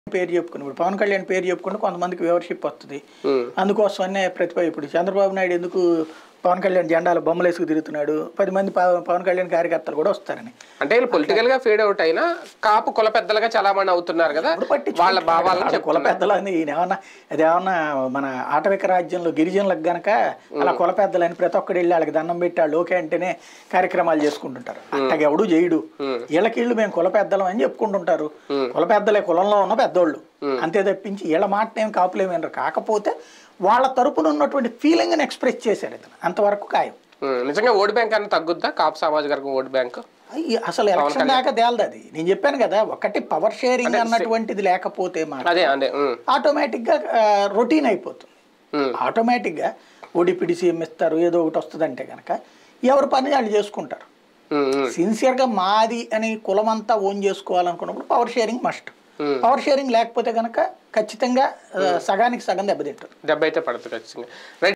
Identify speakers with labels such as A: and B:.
A: పేరు చెప్పుకుని ఇప్పుడు పవన్ కళ్యాణ్ పేరు చెప్పుకుంటే కొంతమందికి వ్యూవర్షిప్ వస్తుంది
B: ఉమ్.
A: అందుకోసమనే ప్రతిభ ఇప్పుడు చంద్రబాబు నాయుడు ఎందుకు పవన్ కళ్యాణ్ జెండాలు బొమ్మలు వేసుకు తిరుగుతున్నాడు పది మంది పవ- పవన్ కళ్యాణ్ కార్యకర్తలు కూడా వస్తారని
B: అంటే వీళ్ళు పొలిటికల్ గా ఫేడ్ అవుట్ అయినా కాపు కుల పెద్దలుగా చాలా మంది అవుతున్నారు కదా
A: ఇప్పుడు పట్టించుకుంటున్నారు.
B: వాళ్ళ భావాలను
A: వాళ్ళ కుల
B: చెప్పుకున్నారు
A: పెద్దలు అని ఈయన ఏమన్నా అదేమన్నా మన ఆటవిక రాజ్యంలో గిరిజనులకు గనక అలా కుల పెద్దలని ప్రతి ఒక్కడు వెళ్ళి వాళ్ళకి దండం పెట్టి వాళ్ళు ఓకే అంటేనే కార్యక్రమాలు చేసుకుంటుంటారు అట్టగా ఎవడు చేయడు వీళ్ళకిళ్ళు మేము కుల పెద్దలం అని చెప్పుకుంటుంటారు కుల పెద్దలే కులంలో ఉన్న పెద్దోళ్ళు అంతే తప్పించి వీళ్ళ మాట ఏం కాపులేమన్నారు కాకపోతే వాళ్ళ తరపున ఉన్నటువంటి ఫీలింగ్ని ఎక్స్ప్రెస్ చేశారు ఇతను అంతవరకు ఖాయం
B: ఉమ్, నిజంగా ఓటు బ్యాంక్ అన్న తగ్గుద్దా కాపు సామాజిక వర్గం ఓటు బ్యాంక్
A: అయ్యి అసలు ఎలక్షన్ దాకా తేలదు అది నేను చెప్పాను కదా ఒకటి పవర్ షేరింగ్ అన్నటువంటిది లేకపోతే మాట
B: అదే అదే ఉమ్,
A: ఆటోమేటిక్గా రొటీన్ అయిపోతుంది
B: ఉమ్,
A: ఆటోమేటిక్గా ఓడిపిడి సీఎం ఇస్తారు ఏదో ఒకటి వస్తుందంటే కనుక ఎవరి పని వాళ్ళు చేసుకుంటారు
B: ఉమ్, ఉమ్,
A: సిన్సియర్గా మాది అని కులమంతా ఓన్ చేసుకోవాలనుకున్నప్పుడు power sharing must
B: Hmm.
A: Power sharing లేకపోతే కనుక ఖచ్చితంగా ఆ, సగానికి సగం దెబ్బతింటారు
B: దెబ్బ అయితే పడుతుంది ఖచ్చితంగా రైట్